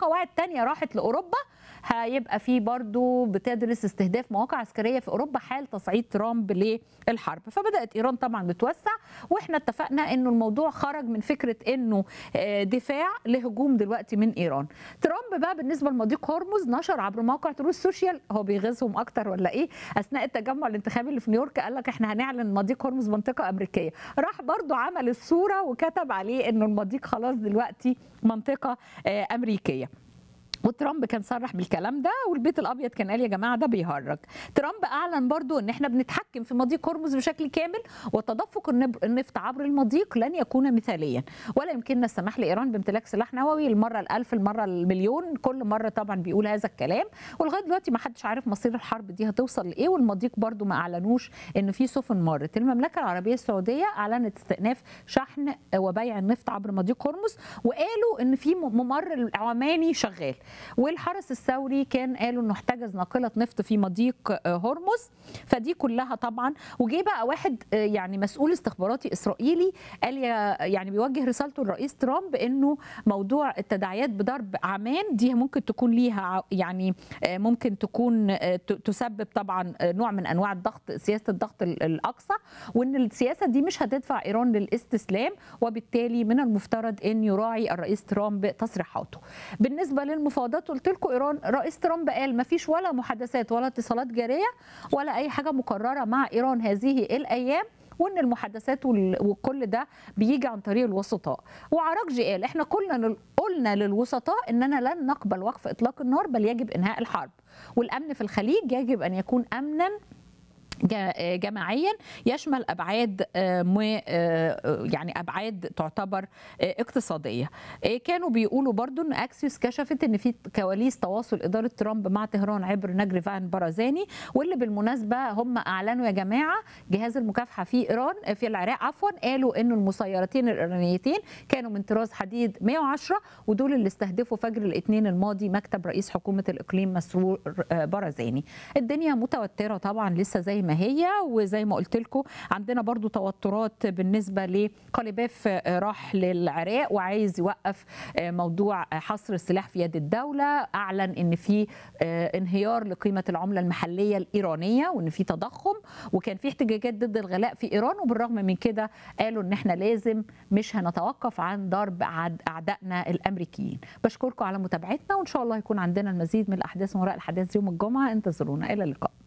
قواعد تانية راحت لاوروبا هيبقى في برضو بتدرس استهداف مواقع عسكريه في اوروبا حال تصعيد ترامب للحرب فبدات ايران طبعا بتوسع واحنا اتفقنا انه الموضوع خرج من فكره انه دفاع لهجوم دلوقتي من ايران ترامب بقى بالنسبه لمضيق هرمز نشر عبر موقع تروس سوشيال هو بيغيظهم اكتر ولا ايه اثناء التجمع الانتخابي اللي في نيويورك قال لك احنا هنعلن مضيق هرمز منطقه امريكيه راح برضو عمل الصوره وكتب عليه انه المضيق خلاص دلوقتي منطقه امريكيه وترامب كان صرح بالكلام ده والبيت الابيض كان قال يا جماعه ده بيهرج ترامب اعلن برضو ان احنا بنتحكم في مضيق هرمز بشكل كامل وتدفق النفط عبر المضيق لن يكون مثاليا ولا يمكننا السماح لايران بامتلاك سلاح نووي المره الالف المره المليون كل مره طبعا بيقول هذا الكلام ولغايه دلوقتي ما حدش عارف مصير الحرب دي هتوصل لايه والمضيق برضو ما اعلنوش ان في سفن مارت المملكه العربيه السعوديه اعلنت استئناف شحن وبيع النفط عبر مضيق هرمز وقالوا ان في ممر العماني شغال والحرس الثوري كان قالوا انه احتجز ناقله نفط في مضيق هرمز فدي كلها طبعا وجه بقى واحد يعني مسؤول استخباراتي اسرائيلي قال يعني بيوجه رسالته للرئيس ترامب انه موضوع التداعيات بضرب عمان دي ممكن تكون ليها يعني ممكن تكون تسبب طبعا نوع من انواع الضغط سياسه الضغط الاقصى وان السياسه دي مش هتدفع ايران للاستسلام وبالتالي من المفترض ان يراعي الرئيس ترامب تصريحاته بالنسبه للمفاوضات المفاوضات قلت لكم ايران رئيس ترامب قال ما فيش ولا محادثات ولا اتصالات جاريه ولا اي حاجه مقرره مع ايران هذه الايام وان المحادثات وكل ده بيجي عن طريق الوسطاء وعراقجي قال احنا قلنا قلنا للوسطاء اننا لن نقبل وقف اطلاق النار بل يجب انهاء الحرب والامن في الخليج يجب ان يكون امنا جماعيا يشمل ابعاد يعني ابعاد تعتبر اقتصاديه كانوا بيقولوا برضو ان اكسيوس كشفت ان في كواليس تواصل اداره ترامب مع طهران عبر نجر فان برزاني واللي بالمناسبه هم اعلنوا يا جماعه جهاز المكافحه في ايران في العراق عفوا قالوا انه المسيرتين الايرانيتين كانوا من طراز حديد 110 ودول اللي استهدفوا فجر الاثنين الماضي مكتب رئيس حكومه الاقليم مسرور برزاني الدنيا متوتره طبعا لسه زي ما هي وزي ما قلت لكم عندنا برضو توترات بالنسبه لقاليباف راح للعراق وعايز يوقف موضوع حصر السلاح في يد الدوله اعلن ان في انهيار لقيمه العمله المحليه الايرانيه وان في تضخم وكان في احتجاجات ضد الغلاء في ايران وبالرغم من كده قالوا ان احنا لازم مش هنتوقف عن ضرب اعدائنا الامريكيين بشكركم على متابعتنا وان شاء الله يكون عندنا المزيد من الاحداث وراء الحدث يوم الجمعه انتظرونا الى اللقاء